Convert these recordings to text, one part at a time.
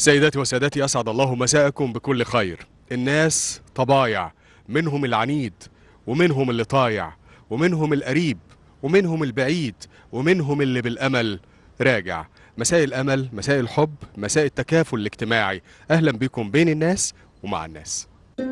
سيداتي وسادتي أسعد الله مساءكم بكل خير الناس طبايع منهم العنيد ومنهم اللي طايع ومنهم القريب ومنهم البعيد ومنهم اللي بالأمل راجع مساء الأمل مساء الحب مساء التكافل الاجتماعي أهلا بكم بين الناس ومع الناس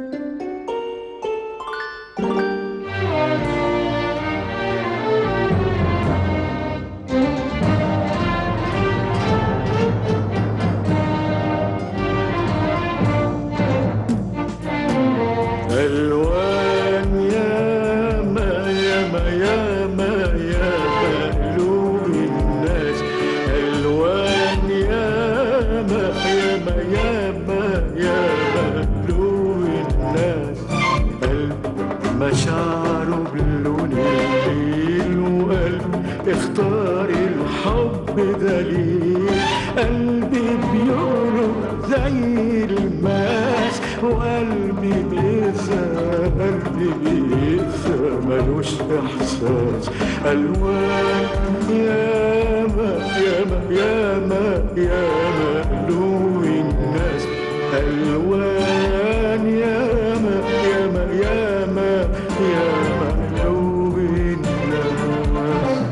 ألوان يا ما يا ما يا ما يا قلوب الناس ألوان يا ما يا ما يا ما يا قلوب الناس قلب مشاعره بلون الليل وقلب اختار الحب دليل قلبي بيقرب زي الماس وقلبي بينسى قلبي بينسى ملوش احساس الوان يا ما يا ما يا ما يا ما قلوب الناس الوان يا ما يا ما يا ما يا ما قلوب الناس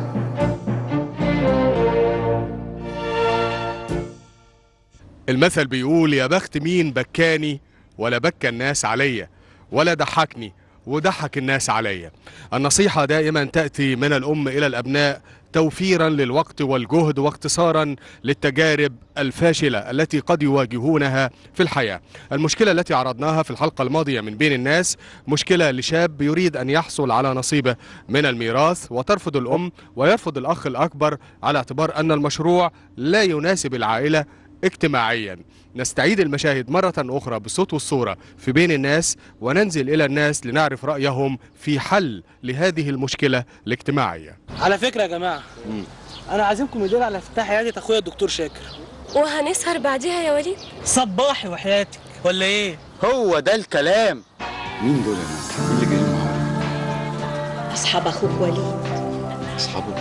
المثل بيقول يا بخت مين بكاني ولا بكى الناس عليا ولا ضحكني وضحك الناس عليا النصيحة دائما تأتي من الأم إلى الأبناء توفيرا للوقت والجهد واختصارا للتجارب الفاشلة التي قد يواجهونها في الحياة المشكلة التي عرضناها في الحلقة الماضية من بين الناس مشكلة لشاب يريد أن يحصل على نصيبه من الميراث وترفض الأم ويرفض الأخ الأكبر على اعتبار أن المشروع لا يناسب العائلة اجتماعيا نستعيد المشاهد مرة أخرى بالصوت والصورة في بين الناس وننزل إلى الناس لنعرف رأيهم في حل لهذه المشكلة الاجتماعية على فكره يا جماعه انا عازمكم الليله على افتتاح عياده اخويا الدكتور شاكر وهنسهر بعديها يا وليد صباحي وحياتك ولا ايه هو ده الكلام مين دول يا مان؟ مين اللي جايين معانا؟ أصحاب أخوك وليد أصحابه؟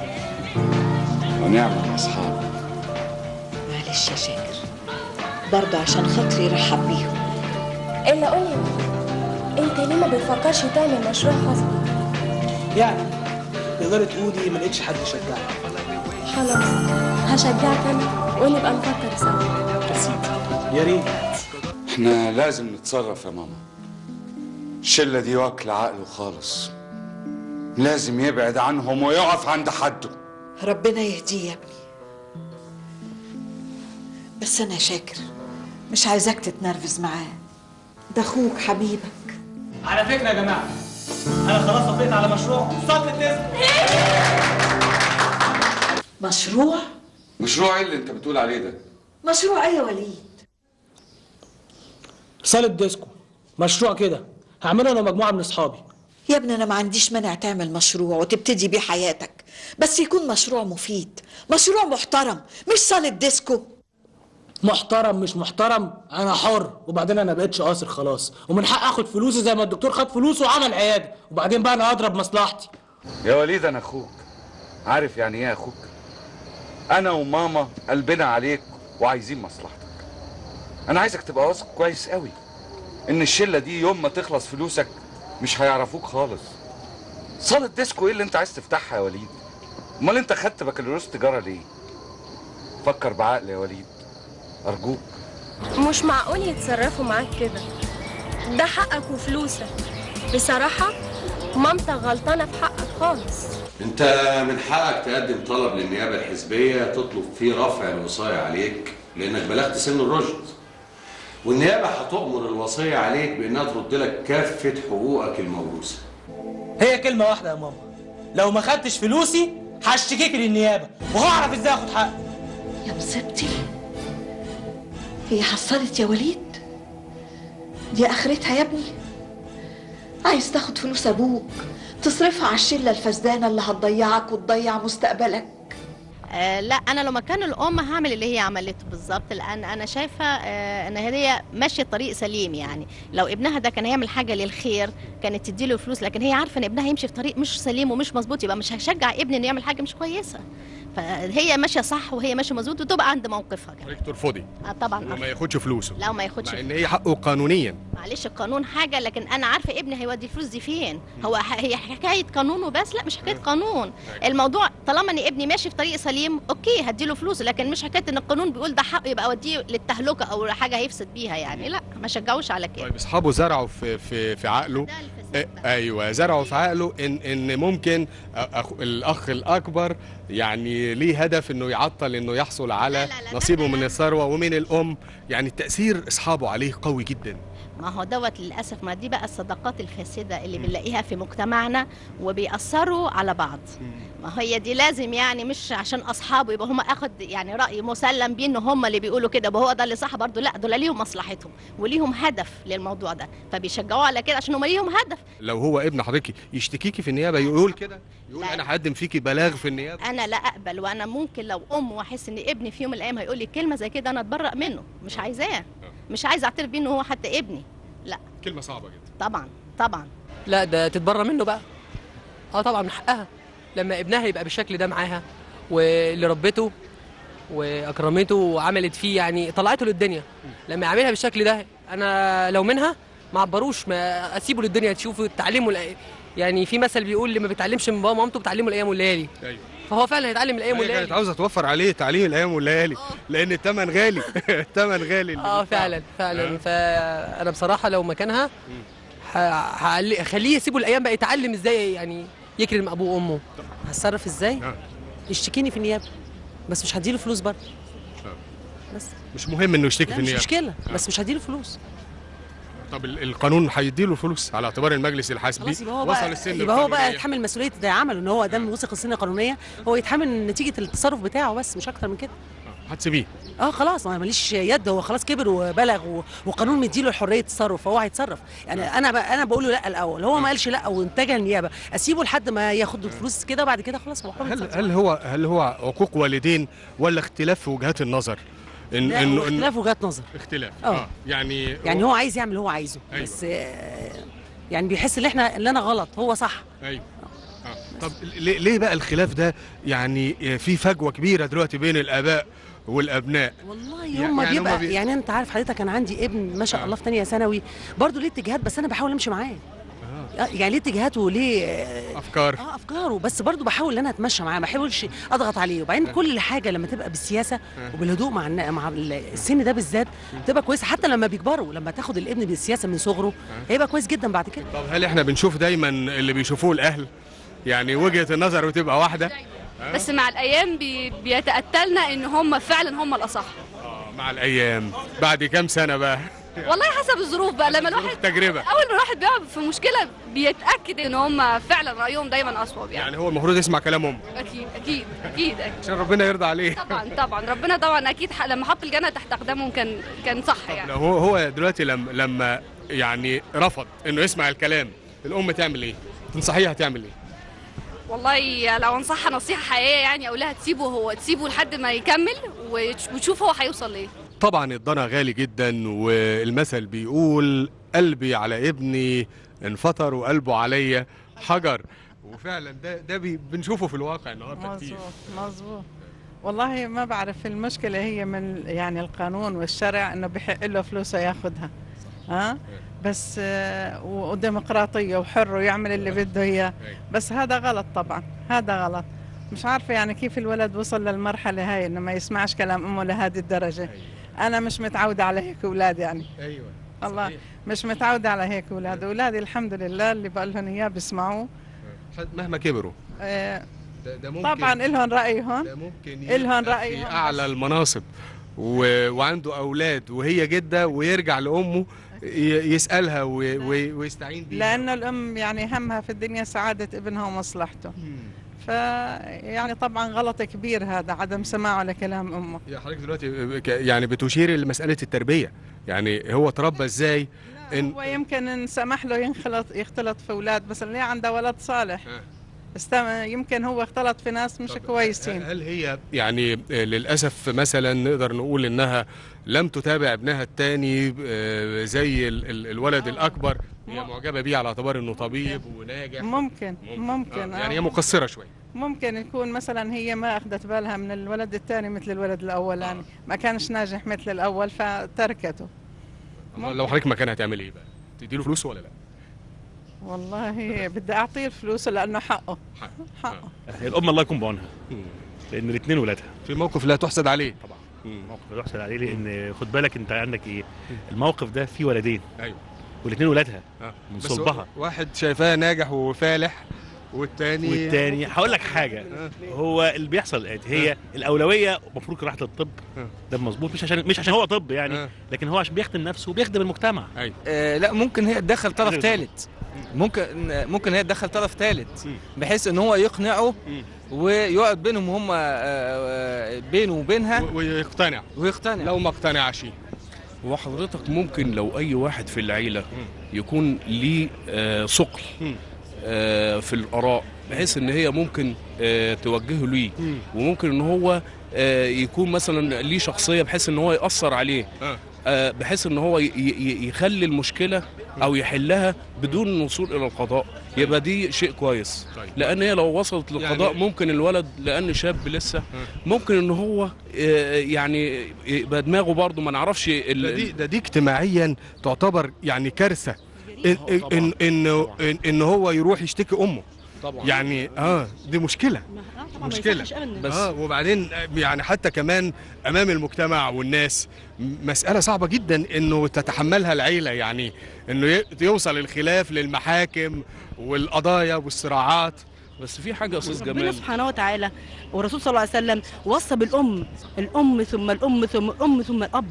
ونعم أصحاب معلش يا شاكر برضه عشان خاطري رحب بيهم الا قولي يا وليد انت ليه ما بتفكرش تعمل مشروع خاص بيك يعني تقدري تقولي ما لقيتش حد يشجعني خلاص هشجعك انا ونبقى نفكر سوا يا ريت احنا لازم نتصرف يا ماما الشلة دي واكلة عقله خالص لازم يبعد عنهم ويقف عند حده ربنا يهديه يا ابني بس أنا يا شاكر مش عايزاك تتنرفز معاه ده أخوك حبيبك على فكره يا جماعه انا خلاص وافقت على مشروع صوت الديسك مشروع مشروع ايه اللي انت بتقول عليه ده؟ مشروع ايه يا وليد صاله ديسكو مشروع كده هعمله انا ومجموعه من اصحابي يا ابني أنا ما عنديش مانع تعمل مشروع وتبتدي بيه حياتك بس يكون مشروع مفيد مشروع محترم مش صالة ديسكو محترم مش محترم انا حر وبعدين انا بقتش قاصر خلاص ومن حق اخد فلوسي زي ما الدكتور خد فلوسه وعمل عياده وبعدين بقى انا اضرب مصلحتي يا وليد انا اخوك عارف يعني ايه اخوك انا وماما قلبنا عليك وعايزين مصلحتك انا عايزك تبقى واثق كويس قوي ان الشله دي يوم ما تخلص فلوسك مش هيعرفوك خالص صاله ديسكو ايه اللي انت عايز تفتحها يا وليد امال انت خدت بكالوريوس تجاره ليه فكر بعقل يا وليد ارجوك مش معقول يتصرفوا معاك كده ده حقك وفلوسك بصراحة مامتك غلطانة في حقك خالص انت من حقك تقدم طلب للنيابه الحزبيه تطلب فيه رفع الوصايه عليك لانك بلغت سن الرشد والنيابه هتؤمر الوصيه عليك بانها ترد لك كافه حقوقك الموروثه هي كلمه واحده يا ماما لو ما خدتش فلوسي هشتكيك للنيابه وهعرف ازاي اخد حقي يا مصيبتي هي حصلت يا وليد دي اخرتها يا ابني عايز تاخد فلوس ابوك تصرفها على الشله الفسدانه اللي هتضيعك وتضيع مستقبلك آه لا انا لو مكان الام هعمل اللي هي عملته بالظبط لان انا شايفه آه ان هي ماشيه طريق سليم يعني لو ابنها ده كان هيعمل حاجه للخير كانت تديله فلوس لكن هي عارفه ان ابنها يمشي في طريق مش سليم ومش مظبوط يبقى مش هشجع ابني انه يعمل حاجه مش كويسه فهي ماشيه صح وهي ماشيه مظبوط وتبقى عند موقفها كمان حضرتك ترفضي آه طبعا انه ما أرفض. ياخدش فلوسه لا ما ياخدش مع ان هي حقه قانونيا معلش القانون حاجه لكن انا عارفه ابني هيودي الفلوس دي فين هو ح- هي حكايه قانون وبس لا مش حكايه قانون الموضوع طالما ان ابني ماشي في طريق سليم اوكي هديله فلوس لكن مش حكايه ان القانون بيقول ده حقه يبقى اوديه للتهلكه او حاجه هيفسد بيها يعني لا ما شجعوش على كده طيب اصحابه زرعوا في في في عقله آه، ايوه زرعوا في عقله ان ان ممكن أخ الاخ الاكبر يعني ليه هدف انه يعطل انه يحصل على نصيبه من الثروه ومن الام يعني تاثير اصحابه عليه قوي جدا ما هو دوت للاسف ما دي بقى الصداقات الفاسده اللي بنلاقيها في مجتمعنا وبيأثروا على بعض ما هي دي لازم يعني مش عشان اصحابه يبقى هم اخد يعني راي مسلم بيه ان هم اللي بيقولوا كده وهو ده اللي صح برضه لا دول ليهم مصلحتهم وليهم هدف للموضوع ده فبيشجعوه على كده عشان هم ليهم هدف لو هو ابن حضرتك يشتكيكي في النيابه يقول كده يقول انا هقدم فيكي بلاغ في النيابه انا لا اقبل وانا ممكن لو ام واحس ان ابني في يوم من الايام هيقول لي كلمه زي كده انا اتبرأ منه مش عايزاه مش عايزه اعترف بيه ان هو حتى ابني لا كلمه صعبه جدا طبعا طبعا لا ده تتبرى منه بقى اه طبعا من حقها لما ابنها يبقى بالشكل ده معاها واللي ربته واكرمته وعملت فيه يعني طلعته للدنيا لما يعملها بالشكل ده انا لو منها ما عبروش ما اسيبه للدنيا تشوفه تعلمه الأ- يعني في مثل بيقول اللي ما بيتعلمش من بابا ومامته بتعلمه الايام والليالي ايوه فهو فعلا هيتعلم الايام هي كانت والليالي عاوزه توفر عليه تعليم الايام والليالي لان الثمن غالي الثمن غالي اللي اه بيدفعه. فعلا فعلا آه. فانا بصراحه لو مكانها ه- هعلي- اخليه يسيبه الايام بقى يتعلم ازاي يعني يكرم ابوه وامه هتصرف ازاي؟ يشتكيني في النيابه بس مش هديله فلوس برضه بس مش مهم انه يشتكي لا في مش النيابه مشكله بس مش هديله فلوس طب ال- القانون هيديله فلوس على اعتبار المجلس الحاسبي خلاص يبقى هو وصل بقى السن يبقى هو بقى القانونية. يتحمل مسؤوليه ده عمله ان هو دام وثق السن القانونيه هو يتحمل نتيجه التصرف بتاعه بس مش اكتر من كده هتسيبيه اه خلاص ما ماليش يد هو خلاص كبر وبلغ و- وقانون مديله حريه التصرف فهو هيتصرف يعني انا بقى انا بقول له لا الاول هو ما قالش لا واتجه للنيابه اسيبه لحد ما ياخد الفلوس كده وبعد كده خلاص هو حر هل يتصرف. هل هو هل هو عقوق والدين ولا اختلاف في وجهات النظر؟ ان لا، إنه- هو اختلاف وجهات نظر اختلاف آه. اه يعني يعني هو عايز يعمل اللي هو عايزه أيوة. بس آه، يعني بيحس ان احنا اللي انا غلط هو صح ايوه آه. طب ليه ليه بقى الخلاف ده يعني في فجوه كبيره دلوقتي بين الاباء والابناء والله يع- هم يعني بيبقى بي- يعني انت عارف حضرتك انا عندي ابن ما شاء الله في ثانيه ثانوي برضه ليه اتجاهات بس انا بحاول امشي معاه آه، يعني ليه اتجاهاته وليه آه، افكار اه افكاره بس برضه بحاول ان انا اتمشى معاه ما بحاولش اضغط عليه وبعدين كل حاجه لما تبقى بالسياسه وبالهدوء مع النا- مع ال- السن ده بالذات تبقى كويسه حتى لما بيكبروا لما تاخد الابن بالسياسه من صغره هيبقى كويس جدا بعد كده طب هل احنا بنشوف دايما اللي بيشوفوه الاهل يعني وجهه النظر بتبقى واحده بس مع الايام بي بيتاتلنا ان هم فعلا هم الاصح مع الايام بعد كام سنه بقى والله حسب الظروف بقى لما الواحد تجربه اول ما الواحد بيقع في مشكله بيتاكد ان هم فعلا رايهم دايما اصوب يعني يعني هو المفروض يسمع كلامهم اكيد اكيد اكيد اكيد عشان ربنا يرضى عليه طبعا طبعا ربنا طبعا اكيد ح- لما حط الجنه تحت اقدامهم كان كان صح يعني لو هو هو دلوقتي لما لما يعني رفض انه يسمع الكلام الام تعمل ايه تنصحيها تعمل ايه والله لو انصحها نصيحه حقيقيه يعني اقول لها تسيبه هو تسيبه لحد ما يكمل وتش- وتشوف هو هيوصل لايه طبعا الضنا غالي جدا والمثل بيقول قلبي على ابني انفطر وقلبه عليا حجر وفعلا ده ده بي بنشوفه في الواقع النهارده كتير مظبوط مظبوط والله ما بعرف المشكلة هي من يعني القانون والشرع انه بحق له فلوسه ياخذها ها بس آه، وديمقراطية وحر ويعمل اللي بده اياه بس هذا غلط طبعا هذا غلط مش عارفة يعني كيف الولد وصل للمرحلة هاي انه ما يسمعش كلام امه لهذه الدرجة انا مش متعودة على هيك اولاد يعني ايوه الله مش متعودة على هيك اولاد اولادي الحمد لله اللي بقول لهم اياه بيسمعوه مهما كبروا آه، ده, ده ممكن طبعا لهم رأيهم ده ممكن إلهم يبقى رأيهم في اعلى المناصب و... وعنده اولاد وهي جده ويرجع لامه ي... يسالها و... و... ويستعين بيها لأنه الأم يعني همها في الدنيا سعادة ابنها ومصلحته ف يعني طبعا غلط كبير هذا عدم سماعه لكلام أمه يا حضرتك دلوقتي ك- يعني بتشير لمساله التربيه يعني هو تربى ازاي ان هو يمكن إن سمح له ينخلط يختلط في أولاد بس اللي عنده ولد صالح استم... يمكن هو اختلط في ناس مش كويسين هل هي يعني للاسف مثلا نقدر نقول انها لم تتابع ابنها الثاني زي ال- ال- الولد الاكبر هي معجبه بيه على اعتبار انه طبيب وناجح ممكن ممكن آه، يعني هي مقصره شويه ممكن يكون مثلا هي ما اخذت بالها من الولد الثاني مثل الولد الاولاني ما كانش ناجح مثل الاول فتركته لو حضرتك مكانها هتعمل ايه بقى تديله فلوس ولا لا والله بدي اعطيه الفلوس لانه حقه حقه هي الام الله يكون بعونها لان الاثنين ولادها في موقف لا تحسد عليه طبعا موقف لا يحسد عليه لان خد بالك انت عندك ايه الموقف ده فيه ولدين ايوه والاثنين ولادها من بس صلبها واحد شايفاه ناجح وفالح والتاني والتاني هقول لك حاجه هو اللي بيحصل الاتي هي الاولويه المفروض راحه الطب ده مظبوط مش عشان مش عشان هو طب يعني لكن هو عشان بيخدم نفسه وبيخدم المجتمع آه لا ممكن هي تدخل طرف ثالث ممكن ممكن هي تدخل طرف ثالث بحيث ان هو يقنعه ويقعد بينهم هم بينه وبينها ويقتنع ويقتنع لو ما اقتنعش وحضرتك ممكن لو اي واحد في العيله يكون ليه آه، ثقل آه، في الاراء بحيث ان هي ممكن آه، توجهه ليه وممكن ان هو آه، يكون مثلا ليه شخصيه بحيث ان هو ياثر عليه آه، بحيث ان هو ي- ي- يخلي المشكله او يحلها بدون الوصول الى القضاء يبقى دي شيء كويس لان هي لو وصلت للقضاء يعني- ممكن الولد لان شاب لسه ممكن ان هو آه، يعني يبقى دماغه برضه ما نعرفش ال- ده دي ده دي اجتماعيا تعتبر يعني كارثه ان ان ان ان, إن هو يروح يشتكي امه طبعا يعني اه دي مشكله مشكله بس- اه وبعدين يعني حتى كمان امام المجتمع والناس م- مساله صعبه جدا انه تتحملها العيله يعني انه ي- يوصل الخلاف للمحاكم والقضايا والصراعات بس في حاجه يا استاذ ربنا سبحانه وتعالى والرسول صلى الله عليه وسلم وصى بالام الام ثم الام ثم الام ثم الاب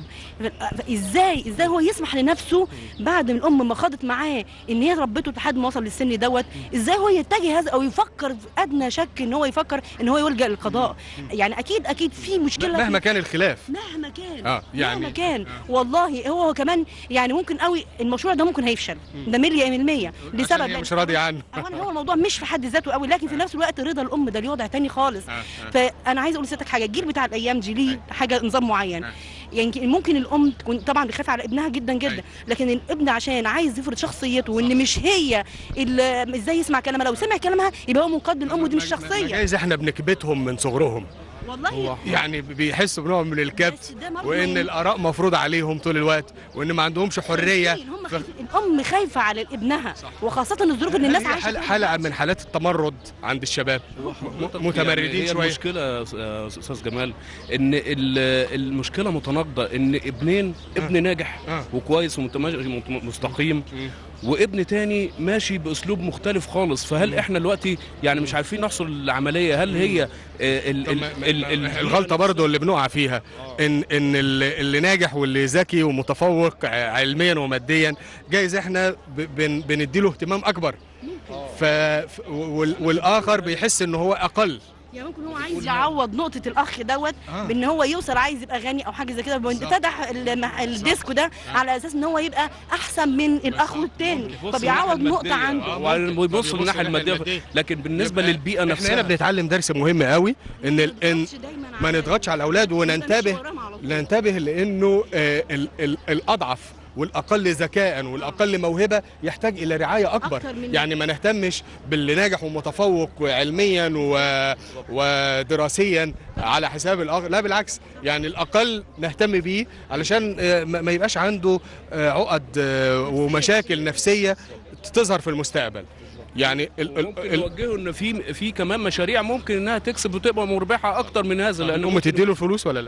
ازاي ازاي هو يسمح لنفسه بعد ما الام ما خاضت معاه ان هي ربته لحد ما وصل للسن دوت ازاي هو يتجه هذا او يفكر في ادنى شك ان هو يفكر ان هو يلجا للقضاء يعني اكيد اكيد في مشكله مهما في- كان الخلاف مهما كان اه يعني مهما كان والله هو هو كمان يعني ممكن قوي المشروع ده ممكن هيفشل ده مليون من المية لسبب عشان هي مش راضيه عنه اولا هو الموضوع مش في حد ذاته قوي لكن في نفس الوقت رضا الام ده ليه وضع تاني خالص فانا عايزه اقول لسيادتك حاجه الجيل بتاع الايام دي ليه حاجه نظام معين يعني ممكن الام تكون طبعا بتخاف على ابنها جدا جدا لكن الابن عشان عايز يفرض شخصيته وان مش هي اللي ازاي يسمع كلامها لو سمع كلامها يبقى هو منقاد للام ودي مش شخصيه جايز احنا بنكبتهم من صغرهم والله يعني بيحسوا بنوع من الكبت وان الاراء مفروض عليهم طول الوقت وان ما عندهمش حريه هم خايفين. الام خايفه على ابنها وخاصه الظروف اللي الناس هل هي عايشه حل- فيها. حلقه من حالات التمرد عند الشباب م- متمردين هي شويه المشكله يا استاذ جمال ان ال- المشكله متناقضه ان ابنين ابن ناجح وكويس ومستقيم وابن تاني ماشي باسلوب مختلف خالص فهل احنا دلوقتي يعني مش عارفين نحصر العمليه هل هي آه، ال- ال- ال- ال- الغلطه برضو اللي بنقع فيها ان ان اللي اللي ناجح واللي ذكي ومتفوق علميا وماديا جايز احنا ب- بن بنديله اهتمام اكبر ف ف- وال- والاخر بيحس ان هو اقل يعني ممكن هو عايز يعوض نقطة الأخ دوت آه. بأن هو يوصل عايز يبقى غني أو حاجة زي كده وانفتح المح- الديسكو ده على أساس أن هو يبقى أحسن من الأخ التاني فبيعوض نقطة عنده ويبص للناحيه الماديه لكن بالنسبه للبيئه احنا نفسها هنا بنتعلم درس مهم قوي ان ال- ان ما نضغطش على الاولاد وننتبه ننتبه لانه آه، ال- ال- الاضعف والاقل ذكاء والاقل موهبه يحتاج الى رعايه اكبر أكتر من- يعني ما نهتمش باللي ناجح ومتفوق علميا و... ودراسيا على حساب الاخر لا بالعكس يعني الاقل نهتم بيه علشان آه، ما ما يبقاش عنده آه، عقد آه، ومشاكل نفسيه تظهر في المستقبل يعني ال... ال... ممكن ال... يوجهوا ان في في كمان مشاريع ممكن انها تكسب وتبقى مربحه اكتر من هذا لان الام تديله فلوس ولا لا؟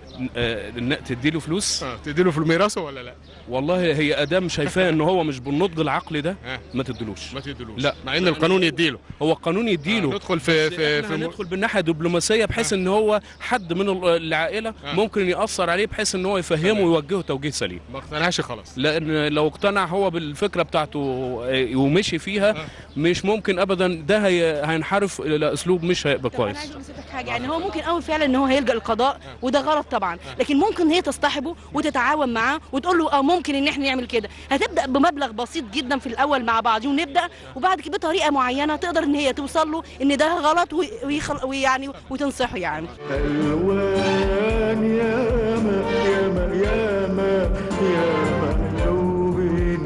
تديله فلوس؟ تديله في ميراثه ولا لا؟ والله هي ادام شايفاه ان هو مش بالنضج العقلي ده ما تديلوش ما تديلوش لا مع ان القانون يديله هو القانون يديله آه، ندخل في بس في إحنا في م- هندخل بالناحيه الدبلوماسيه بحيث ان هو حد من ال- العائله ممكن ياثر عليه بحيث ان هو يفهمه ويوجهه توجيه سليم ما اقتنعش خلاص لان لو اقتنع هو بالفكره بتاعته آه، ومشي فيها مش ممكن ابدا ده هي- هينحرف الى اسلوب مش هيبقى طب أنا كويس عايزة أقول لسيادتك حاجة يعني هو ممكن قوي فعلا إن هو هيلجأ للقضاء وده غلط طبعا طبعا لكن ممكن هي تصطحبه وتتعاون معاه وتقول له اه ممكن ان احنا نعمل كده هتبدا بمبلغ بسيط جدا في الاول مع بعض ونبدا وبعد كده بطريقه معينه تقدر ان هي توصل له ان ده غلط وي- ويخل... ويعني وتنصحه يعني ألوان ياما ياما ياما ياما لون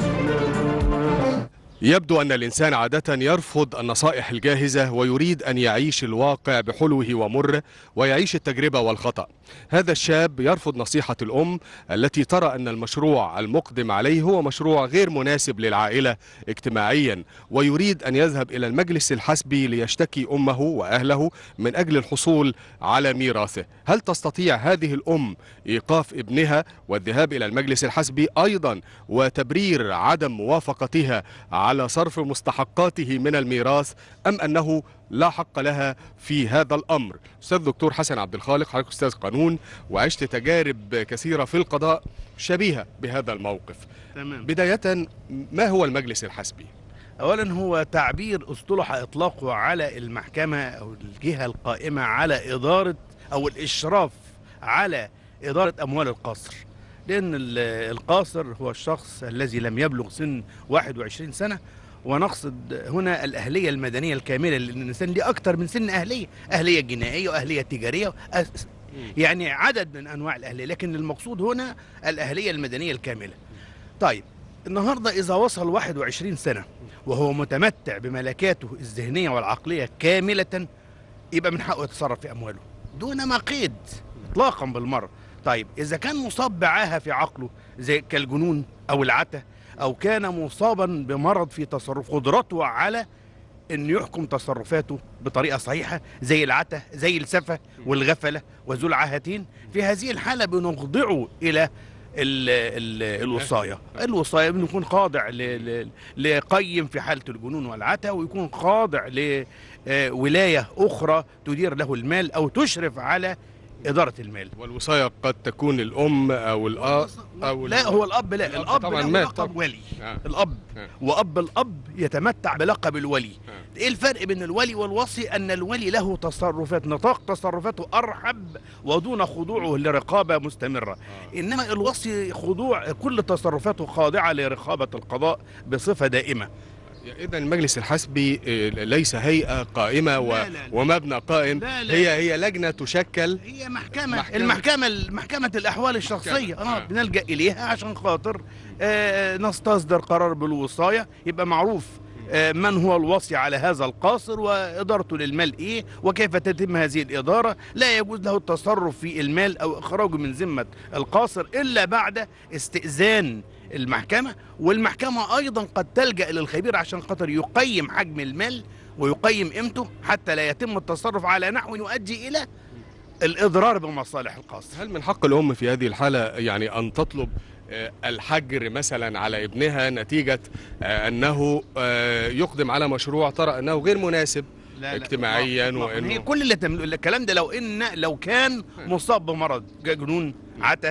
لها يبدو أن الإنسان عادة يرفض النصائح الجاهزة ويريد أن يعيش الواقع بحلوه ومره ويعيش التجربة والخطأ هذا الشاب يرفض نصيحة الأم التي ترى أن المشروع المقدم عليه هو مشروع غير مناسب للعائلة اجتماعيا ويريد أن يذهب إلى المجلس الحسبي ليشتكي أمه وأهله من أجل الحصول على ميراثه هل تستطيع هذه الأم إيقاف ابنها والذهاب إلى المجلس الحسبي أيضا وتبرير عدم موافقتها على صرف مستحقاته من الميراث أم أنه لا حق لها في هذا الأمر أستاذ دكتور حسن عبد الخالق حضرتك أستاذ قانون وعشت تجارب كثيرة في القضاء شبيهة بهذا الموقف تمام بداية ما هو المجلس الحسبي؟ اولا هو تعبير اصطلح اطلاقه على المحكمه او الجهه القائمه على اداره او الاشراف على اداره اموال القصر لان ال- القاصر هو الشخص الذي لم يبلغ سن 21 سنه ونقصد هنا الاهليه المدنيه الكامله لان الانسان ليه اكثر من سن اهليه اهليه جنائيه واهليه تجاريه وأس- يعني عدد من انواع الاهليه لكن المقصود هنا الاهليه المدنيه الكامله طيب النهارده اذا وصل 21 سنه وهو متمتع بملكاته الذهنيه والعقليه كامله يبقى من حقه يتصرف في امواله دون ما قيد اطلاقا بالمره طيب اذا كان مصاب بعاهه في عقله زي كالجنون او العته او كان مصابا بمرض في تصرف قدرته على انه يحكم تصرفاته بطريقه صحيحه زي العته زي السفه والغفله وذو العاهتين في هذه الحاله بنخضعه الى ال ال الوصايه الوصايه بنكون خاضع ل- ل- لقيم في حاله الجنون والعته ويكون خاضع لولايه اخرى تدير له المال او تشرف على اداره المال والوصاية قد تكون الأم أو الأب أو لا هو الاب لا الاب طبعا له مات لقب طبعا. ولي آه. الاب آه. واب الاب يتمتع بلقب الولي ايه الفرق بين الولي والوصي ان الولي له تصرفات نطاق تصرفاته ارحب ودون خضوعه لرقابه مستمره انما الوصي خضوع كل تصرفاته خاضعه لرقابه القضاء بصفه دائمه إذا المجلس الحسبي آه، ليس هيئة قائمة و... ومبنى قائم لا، لا. هي هي لجنة تشكل هي محكمة المحكمة محكمة الأحوال الشخصية اه بنلجأ إليها عشان خاطر آه نستصدر قرار بالوصاية يبقى معروف آه من هو الوصي على هذا القاصر وإدارته للمال إيه وكيف تتم هذه الإدارة لا يجوز له التصرف في المال أو إخراجه من ذمة القاصر إلا بعد استئذان المحكمة والمحكمة أيضا قد تلجأ للخبير عشان خاطر يقيم حجم المال ويقيم قيمته حتى لا يتم التصرف على نحو يؤدي إلى الإضرار بمصالح القاصر هل من حق الأم في هذه الحالة يعني أن تطلب آه، الحجر مثلا على ابنها نتيجة آه، أنه آه، يقدم على مشروع ترى أنه غير مناسب لا، اجتماعيا إطلاقاً. هي وأنه كل اللي تملك الكلام ده لو ان لو كان مصاب بمرض كجنون عته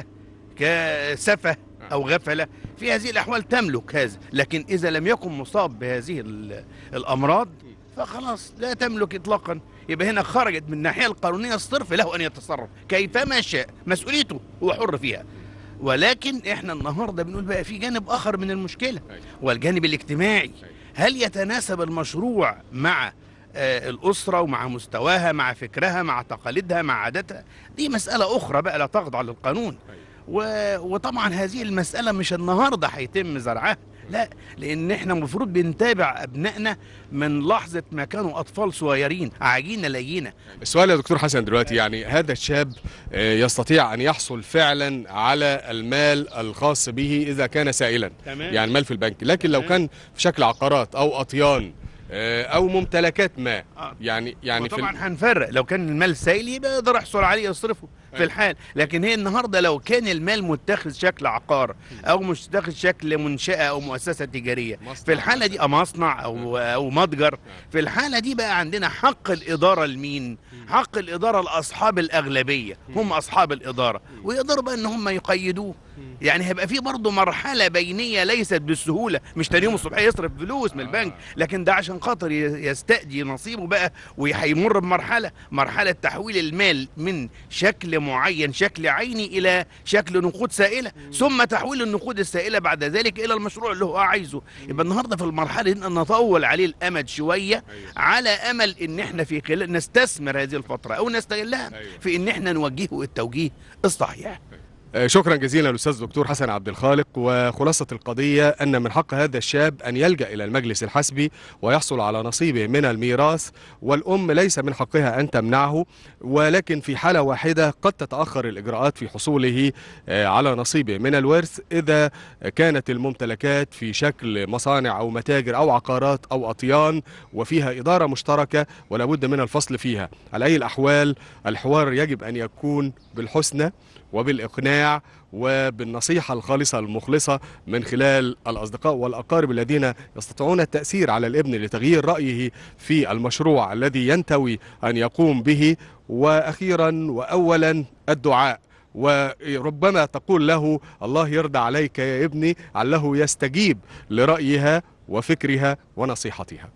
كسفه او غفله في هذه الاحوال تملك هذا لكن اذا لم يكن مصاب بهذه ال- الامراض فخلاص لا تملك اطلاقا يبقى هنا خرجت من الناحيه القانونيه الصرف له ان يتصرف كيفما شاء مسؤوليته هو حر فيها ولكن احنا النهارده بنقول بقى في جانب اخر من المشكله والجانب الاجتماعي هل يتناسب المشروع مع آه، الأسرة ومع مستواها مع فكرها مع تقاليدها مع عاداتها دي مسألة أخرى بقى لا تخضع للقانون و... وطبعا هذه المسألة مش النهاردة هيتم زرعها لا لأن احنا المفروض بنتابع أبنائنا من لحظة ما كانوا أطفال صغيرين عجينة لينة السؤال يا دكتور حسن دلوقتي يعني هذا الشاب آه، يستطيع أن يحصل فعلا على المال الخاص به إذا كان سائلا تمام. يعني مال في البنك لكن لو كان في شكل عقارات أو أطيان آه، أو ممتلكات ما يعني يعني في ال- طبعا هنفرق لو كان المال سائل يبقى يقدر يحصل عليه يصرفه في الحال لكن هي النهارده لو كان المال متاخذ شكل عقار او متاخذ شكل منشاه او مؤسسه تجاريه في الحاله دي أو مصنع او او متجر في الحاله دي بقى عندنا حق الاداره لمين حق الاداره لاصحاب الاغلبيه هم اصحاب الاداره ويقدروا بقى ان هم يقيدوه يعني هيبقى في برضه مرحله بينيه ليست بالسهوله مش تاني يوم الصبح يصرف فلوس من البنك لكن ده عشان خاطر ي- يستأدي نصيبه بقى وهيمر بمرحله مرحله تحويل المال من شكل معين شكل عيني الى شكل نقود سائله ثم تحويل النقود السائله بعد ذلك الى المشروع اللي هو عايزه يبقى النهارده في المرحله دي نطول عليه الامد شويه على امل ان احنا في خلال نستثمر هذه الفتره او نستغلها في ان احنا نوجهه التوجيه الصحيح آه، شكرا جزيلا الاستاذ دكتور حسن عبد الخالق وخلاصه القضيه ان من حق هذا الشاب ان يلجا الى المجلس الحسبي ويحصل على نصيبه من الميراث والام ليس من حقها ان تمنعه ولكن في حاله واحده قد تتاخر الاجراءات في حصوله آه، على نصيبه من الورث اذا كانت الممتلكات في شكل مصانع او متاجر او عقارات او اطيان وفيها اداره مشتركه ولا بد من الفصل فيها على اي الاحوال الحوار يجب ان يكون بالحسنى وبالإقناع وبالنصيحة الخالصة المخلصة من خلال الأصدقاء والأقارب الذين يستطيعون التأثير على الابن لتغيير رأيه في المشروع الذي ينتوي أن يقوم به وأخيرا وأولا الدعاء وربما تقول له الله يرضى عليك يا ابني عله يستجيب لرأيها وفكرها ونصيحتها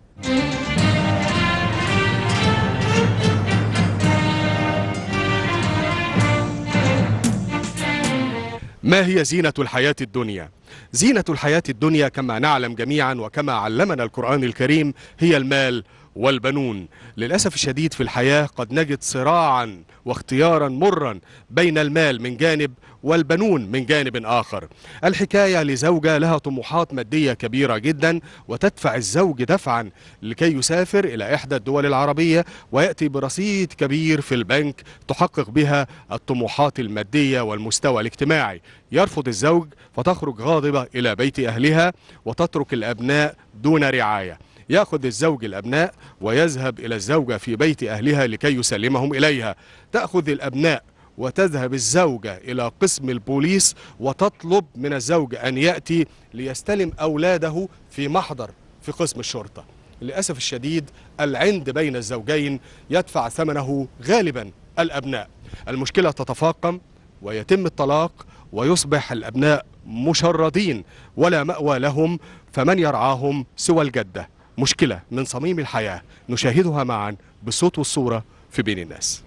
ما هي زينة الحياة الدنيا؟ زينة الحياة الدنيا كما نعلم جميعا وكما علمنا القرآن الكريم هي المال والبنون للأسف الشديد في الحياة قد نجد صراعا واختيارا مرا بين المال من جانب والبنون من جانب آخر الحكاية لزوجة لها طموحات مادية كبيرة جدا وتدفع الزوج دفعا لكي يسافر إلى إحدى الدول العربية ويأتي برصيد كبير في البنك تحقق بها الطموحات المادية والمستوى الاجتماعي يرفض الزوج فتخرج غاضبة إلى بيت أهلها وتترك الأبناء دون رعاية ياخذ الزوج الابناء ويذهب الى الزوجه في بيت اهلها لكي يسلمهم اليها تاخذ الابناء وتذهب الزوجه الى قسم البوليس وتطلب من الزوج ان ياتي ليستلم اولاده في محضر في قسم الشرطه للاسف الشديد العند بين الزوجين يدفع ثمنه غالبا الابناء المشكله تتفاقم ويتم الطلاق ويصبح الابناء مشردين ولا ماوى لهم فمن يرعاهم سوى الجده مشكله من صميم الحياه نشاهدها معا بالصوت والصوره في بين الناس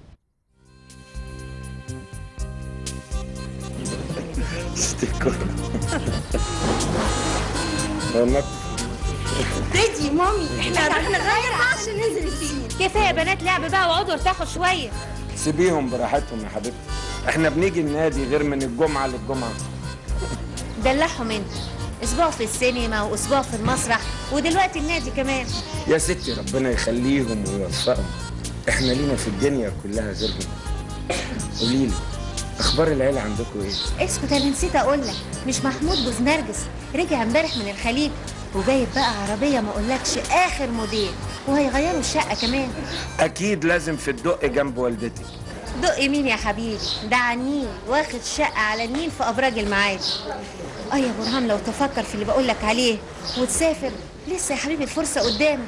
تيجي مامي احنا هنروح نغير عشان ننزل السين كفايه بنات لعب بقى واقعدوا ارتاحوا شويه سيبيهم براحتهم يا حبيبتي احنا بنيجي النادي غير من الجمعة للجمعة دلعهم انت اسبوع في السينما واسبوع في المسرح ودلوقتي النادي كمان يا ستي ربنا يخليهم ويوفقهم احنا لينا في الدنيا كلها غيرهم قوليلي اخبار العيلة عندكم ايه اسكت انا نسيت اقول لك مش محمود جوز نرجس رجع امبارح من الخليج وجايب بقى عربيه ما اقولكش اخر موديل وهيغيروا الشقه كمان اكيد لازم في الدق جنب والدتك دق مين يا حبيبي ده على النيل واخد شقه على النيل في ابراج المعادي اه يا برهان لو تفكر في اللي بقولك عليه وتسافر لسه يا حبيبي الفرصه قدامك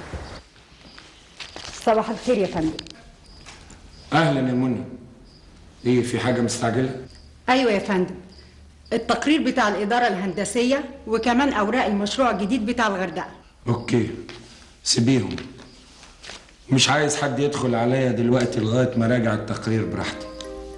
صباح الخير يا فندم اهلا يا منى ايه في حاجة مستعجلة ايوه يا فندم التقرير بتاع الاداره الهندسيه وكمان اوراق المشروع الجديد بتاع الغردقه اوكي سيبيهم مش عايز حد يدخل عليا دلوقتي لغاية ما راجع التقرير براحتي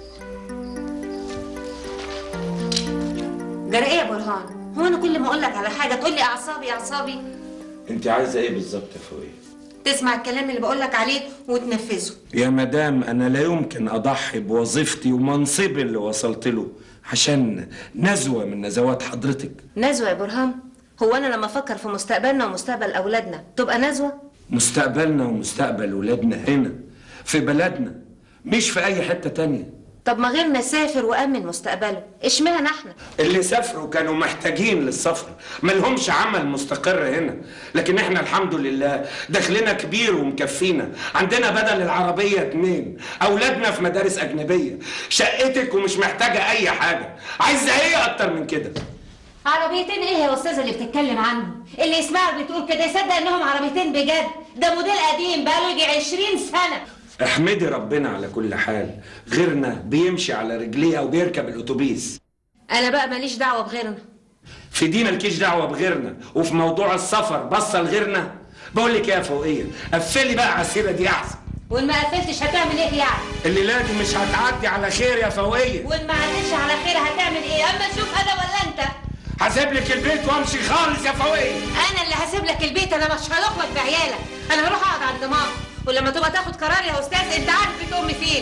جرى ايه يا برهان هو انا كل ما اقولك على حاجه تقول لي اعصابي اعصابي انت عايزة ايه بالظبط يا فوقية تسمع الكلام اللي بقولك عليه وتنفذه يا مدام انا لا يمكن اضحي بوظيفتي ومنصبي اللي وصلت له عشان نزوة من نزوات حضرتك نزوه يا برهان هو انا لما افكر في مستقبلنا ومستقبل اولادنا تبقى نزوه مستقبلنا ومستقبل ولادنا هنا في بلدنا مش في اي حتة تانية طب ما غيرنا سافر وامن مستقبله اشمعنى احنا اللي سافروا كانوا محتاجين للسفر ملهمش عمل مستقر هنا لكن احنا الحمد لله دخلنا كبير ومكفينا عندنا بدل العربية اتنين اولادنا في مدارس اجنبية شقتك ومش محتاجة اي حاجة عايزة ايه اكتر من كده عربيتين ايه يا استاذه اللي بتتكلم عنه اللي يسمعك بتقول كده يصدق انهم عربيتين بجد ده موديل قديم بقاله يجي 20 سنه احمدي ربنا على كل حال غيرنا بيمشي على رجليه او بيركب الاتوبيس انا بقى ماليش دعوه بغيرنا في دي مالكيش دعوه بغيرنا وفي موضوع السفر بصه لغيرنا بقول لك يا فوقيه قفلي بقى على السيره دي احسن وان ما قفلتش هتعمل ايه يعني الليله دي مش هتعدي على خير يا فوقيه وان ما عدتش على خير هتعمل ايه اما شوف انا ولا انت هسيب لك البيت وامشي خالص يا فوقيه انا اللي هسيب لك البيت انا مش هلخبط بعيالك انا هروح اقعد عند ماما ولما تبقى تاخد قرار يا استاذ انت عارف بيت امي فين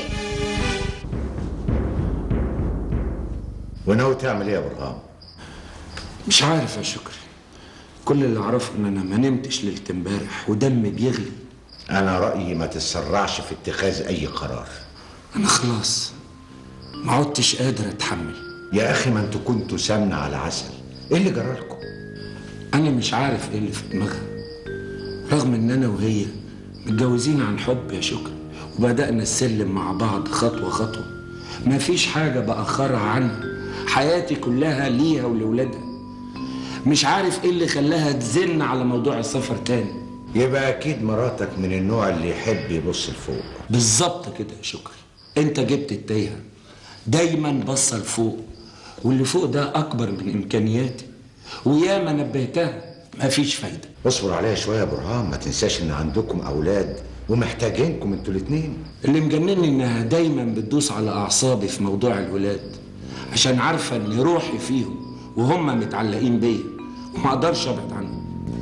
وناوي تعمل ايه يا برهام؟ مش عارف يا شكري كل اللي اعرفه ان انا ما نمتش ليله امبارح ودمي بيغلي انا رايي ما تتسرعش في اتخاذ اي قرار انا خلاص ما عدتش قادر اتحمل يا اخي ما انتوا كنتوا سمنه على عسل ايه اللي جرالكم انا مش عارف ايه اللي في دماغها رغم ان انا وهي متجوزين عن حب يا شكري وبدأنا السلم مع بعض خطوة خطوة ما فيش حاجة بأخرها عنها حياتي كلها ليها ولولادها مش عارف ايه اللي خلاها تزن على موضوع السفر تاني يبقى اكيد مراتك من النوع اللي يحب يبص لفوق بالظبط كده يا شكري انت جبت التايهة دايما بصة لفوق واللي فوق ده اكبر من امكانياتي وياما نبهتها مفيش فايدة اصبر عليها شويه يا برهام ما تنساش ان عندكم اولاد ومحتاجينكم انتوا الاتنين اللي مجنني انها دايما بتدوس على اعصابي في موضوع الولاد عشان عارفه ان روحي فيهم وهم متعلقين بيا وما اقدرش ابعد عنهم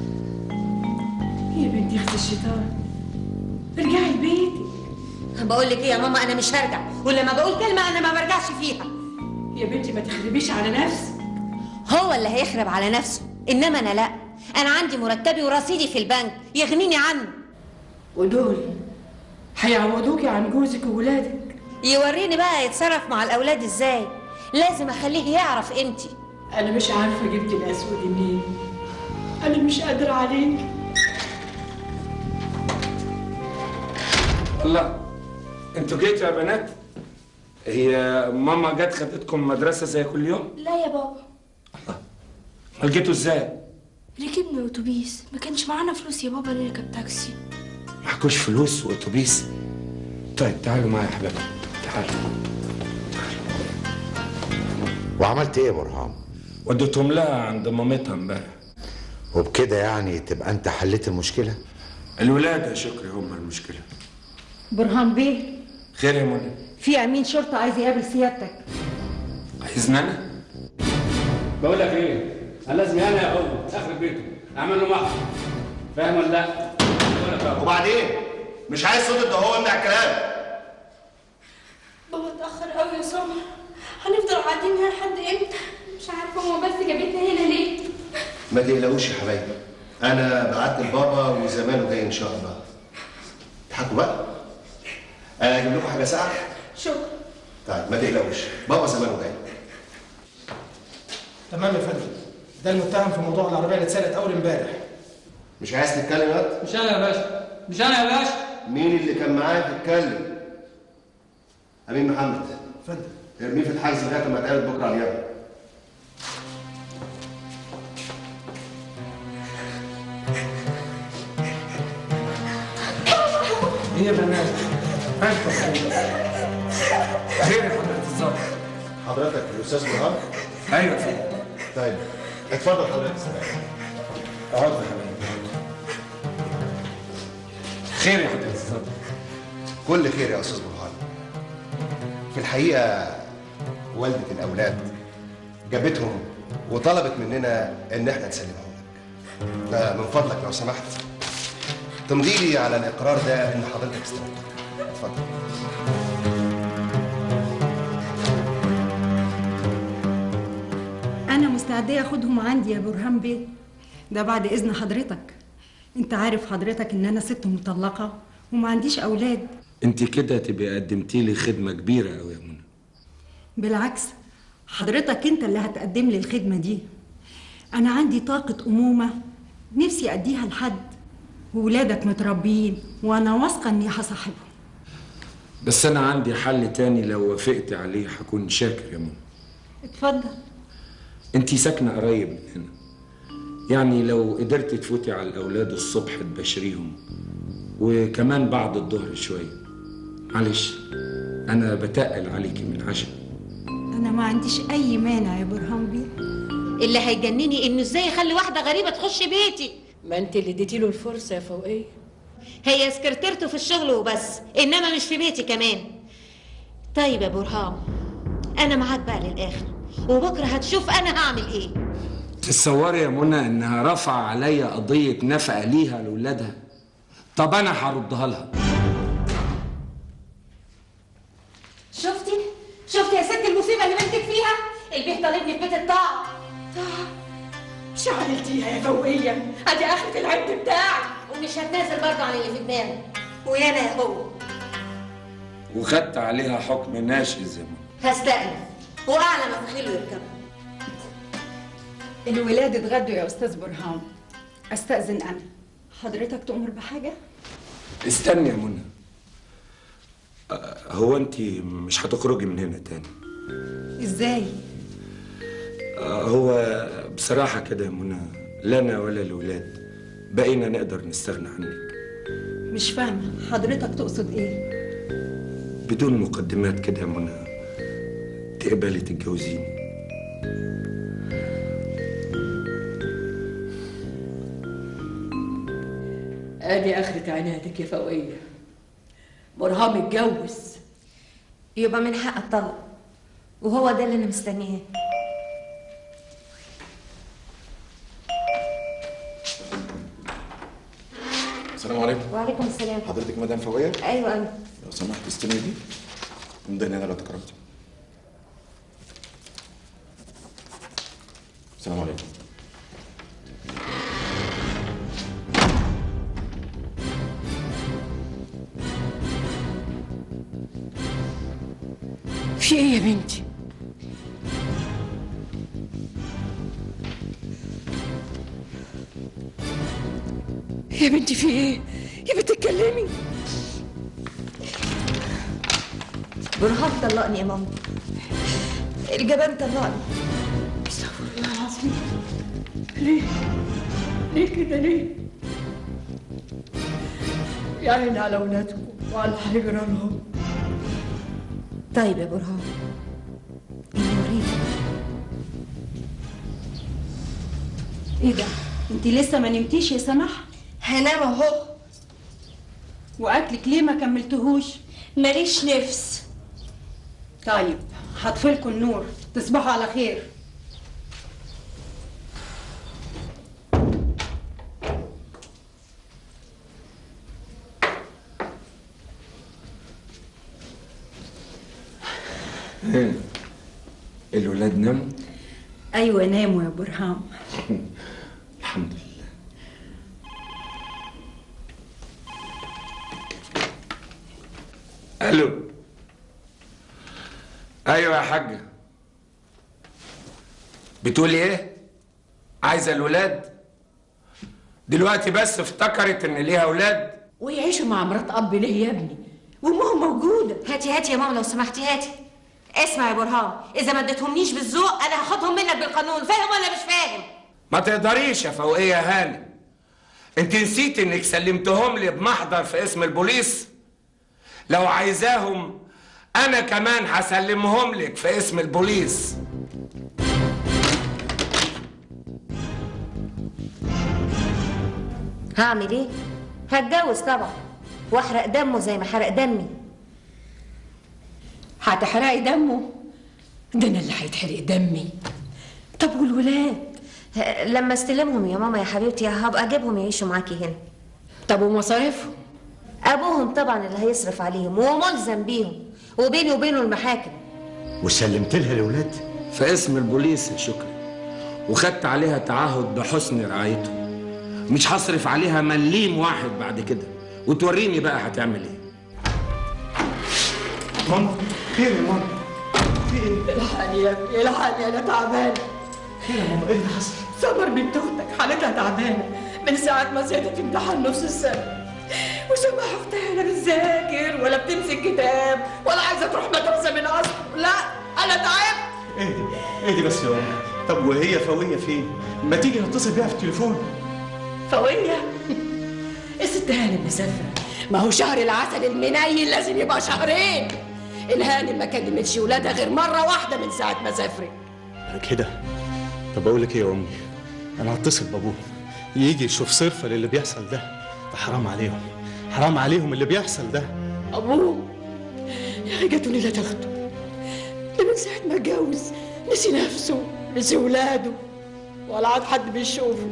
يا بنتي اخت الشيطان ارجعي البيت بقول لك ايه يا ماما انا مش هرجع ولما بقول كلمه انا ما برجعش فيها يا بنتي ما تخربيش على نفسك هو اللي هيخرب على نفسه انما انا لا انا عندي مرتبي ورصيدي في البنك يغنيني عنه ودول هيعوضوكي عن جوزك وولادك يوريني بقى يتصرف مع الاولاد ازاي لازم اخليه يعرف قيمتي انا مش عارفه جبت الاسود منين انا مش قادره عليك الله انتوا جيتوا يا بنات هي ماما جت خدتكم مدرسه زي كل يوم لا يا بابا امال جيتوا ازاي ركبنا اتوبيس ما كانش معانا فلوس يا بابا نركب تاكسي معكوش فلوس واتوبيس طيب تعالوا معايا يا حبايبي تعالوا وعملت ايه يا برهام وديتهم لها عند مامتها امبارح وبكده يعني تبقى انت حليت المشكله الولاد يا شكري هم المشكله برهان بيه خير يا منى في امين شرطه عايز يقابل سيادتك عايزني انا بقول لك ايه انا لازم انا يا هو اخر بيته اعمل له محضر فاهم ولا لا وبعدين مش عايز صوت الدهوه من الكلام بابا اتأخر قوي يا سمر هنفضل قاعدين هنا لحد امتى مش عارفة ماما بس جابتنا هنا ليه ما تقلقوش يا حبايبي انا بعت لبابا وزمانه جاي ان شاء الله اضحكوا بقى انا اجيب لكم حاجه ساعه شكرا طيب ما تقلقوش بابا زمانه جاي تمام يا فندم ده المتهم في موضوع العربيه اللي اتسرقت اول امبارح مش عايز تتكلم يا واد؟ مش انا يا باشا مش انا يا باشا مين اللي كان معاك يتكلم امين محمد فندم ارميه في الحجز لغايه ما اتقابل بكره على اليابا ايه يا بنات انتوا خير خير يا حضرة الظابط حضرتك الاستاذ برهان ايوه يا فندم طيب اتفضل حضرتك استريح اقعد يا حبيبي خير يا حضرة الظابط كل خير يا استاذ برهان في الحقيقه والده الاولاد جابتهم وطلبت مننا ان احنا نسلمهم لك فمن فضلك لو سمحت تمضي لي على الاقرار ده ان حضرتك استلمتك اتفضل انا مستعده اخدهم عندي يا برهان بيه ده بعد اذن حضرتك انت عارف حضرتك ان انا ست مطلقه وما عنديش اولاد انت كده تبقى قدمتي لي خدمه كبيره قوي يا منى بالعكس حضرتك انت اللي هتقدم لي الخدمه دي انا عندي طاقه امومه نفسي اديها لحد وولادك متربيين وانا واثقه اني هصاحبهم بس انا عندي حل تاني لو وافقت عليه هكون شاكر يا منى اتفضل انت ساكنه قريب من هنا يعني لو قدرت تفوتي على الاولاد الصبح تبشريهم وكمان بعد الظهر شويه معلش انا بتقل عليكي من عشان انا انا ما عنديش اي مانع يا برهان بيه اللي هيجنني انه ازاي يخلي واحده غريبه تخش بيتي ما انت اللي اديتي له الفرصه يا فوقيه هي سكرتيرته في الشغل وبس انما مش في بيتي كمان طيب يا برهام انا معاك بقى للاخر وبكره هتشوف انا هعمل ايه تتصوري يا منى انها رفع عليا قضيه نفقه ليها لاولادها طب انا هردها لها شفتي شفتي يا ست المصيبه اللي بنتك فيها البيه طالبني في بيت الطاعه مش عملتيها يا فوقيه ادي اخرة العد بتاعك ومش هتنازل برضه عن اللي في دماغي ويانا يا هو وخدت عليها حكم ناشز يا منى هستأنف واعلى ما في خيله يركب الولاد اتغدوا يا استاذ برهان استاذن انا حضرتك تؤمر بحاجه استني يا منى أه، هو انت مش هتخرجي من هنا تاني ازاي أه، هو بصراحه كده يا منى لا انا ولا الولاد بقينا نقدر نستغنى عنك مش فاهمه حضرتك تقصد ايه بدون مقدمات كده يا منى تقبلي تتجوزيني ادي اخرة عنادك يا فوقيه برهام اتجوز يبقى من حق الطلق وهو ده اللي انا مستنياه السلام عليكم وعليكم السلام حضرتك مدام فوقيه ايوه انا لو سمحت استلمي دي امضي هنا لو تكرمتي السلام عليكم في ايه يا بنتي يا بنتي في ايه يا بنتي اتكلمي برهان طلقني يا ماما الجبان طلقني استغفر الله العظيم ليه ليه كده ليه يا عيني على اولادكم وعلى اللي هيجرى لهم طيب يا برهان اللي يوريك ايه ده انت لسه ما نمتيش يا سمح هنام اهو واكلك ليه ما كملتهوش ماليش نفس طيب هطفلكوا النور تصبحوا على خير الولاد ناموا ايوه ناموا يا برهام الحمد لله الو ايوه يا حاجه بتقولي ايه عايزه الولاد دلوقتي بس افتكرت ان ليها اولاد ويعيشوا مع مرات اب ليه يا ابني وامهم موجوده هاتي هاتي يا ماما لو سمحتي هاتي اسمع يا برهان اذا ما اديتهمنيش بالذوق انا هاخدهم منك بالقانون فاهم ولا مش فاهم ما تقدريش يا فوقيه هانم انت نسيت انك سلمتهم لي بمحضر في اسم البوليس لو عايزاهم انا كمان هسلمهم لك في اسم البوليس هعمل ايه هتجوز طبعا واحرق دمه زي ما حرق دمي هتحرقي دمه ده انا اللي هيتحرق دمي طب والولاد لما استلمهم يا ماما يا حبيبتي هبقى اجيبهم يعيشوا معاكي هنا طب ومصاريفهم ابوهم طبعا اللي هيصرف عليهم وملزم بيهم وبيني وبينه المحاكم وسلمت لها الاولاد في اسم البوليس يا شكري وخدت عليها تعهد بحسن رعايته مش هصرف عليها مليم واحد بعد كده وتوريني بقى هتعمل ايه ماما خير يا ماما في ايه؟ الحقني يا ابني الحقني انا تعبانه خير يا ماما ايه اللي حصل؟ سمر بنت اختك حالتها تعبانه من ساعه ما زادت امتحان نص السنه وسمح اختها لا بتذاكر ولا بتمسك كتاب ولا عايزه تروح مدرسه من اصل لا انا تعبت اهدي اهدي بس يا ماما طب وهي فوقيه فين؟ ما تيجي نتصل بيها في التليفون فوقيه الست هانم مسافره ما هو شهر العسل المنيل لازم يبقى شهرين الهانم ما كلمتش ولادها غير مره واحده من ساعه ما سافرت أنا كده طب أقول لك إيه يا أمي أنا هتصل بأبوه يجي يشوف صرفة للي بيحصل ده ده حرام عليهم حرام عليهم اللي بيحصل ده ابوه يا اخي جاتوني لا تاخده ده من ساعه ما اتجوز نسي نفسه نسي ولاده ولا عاد حد بيشوفه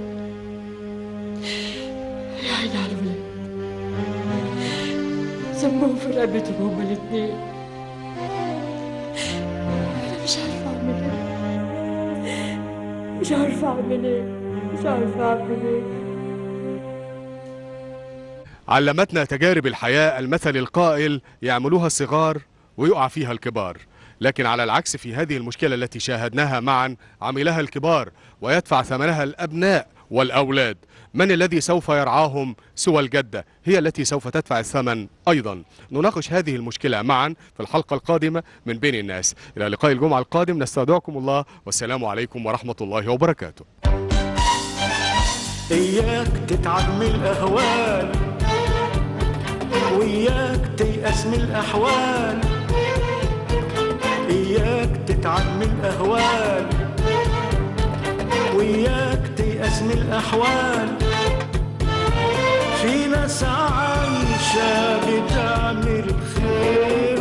يا عيني على الولاد سموهم في رقبتهم هما الاتنين انا مش عارفه اعمل ايه مش عارفه اعمل ايه مش عارفه اعمل ايه علمتنا تجارب الحياة المثل القائل يعملوها الصغار ويقع فيها الكبار لكن على العكس في هذه المشكلة التي شاهدناها معا عملها الكبار ويدفع ثمنها الأبناء والأولاد من الذي سوف يرعاهم سوى الجدة هي التي سوف تدفع الثمن أيضا نناقش هذه المشكلة معا في الحلقة القادمة من بين الناس إلى لقاء الجمعة القادم نستودعكم الله والسلام عليكم ورحمة الله وبركاته إياك تتعب من الأهوال وإياك تيأس من الأحوال إياك تتعب من الأهوال وإياك تيأس من الأحوال في ناس عايشة بتعمل خير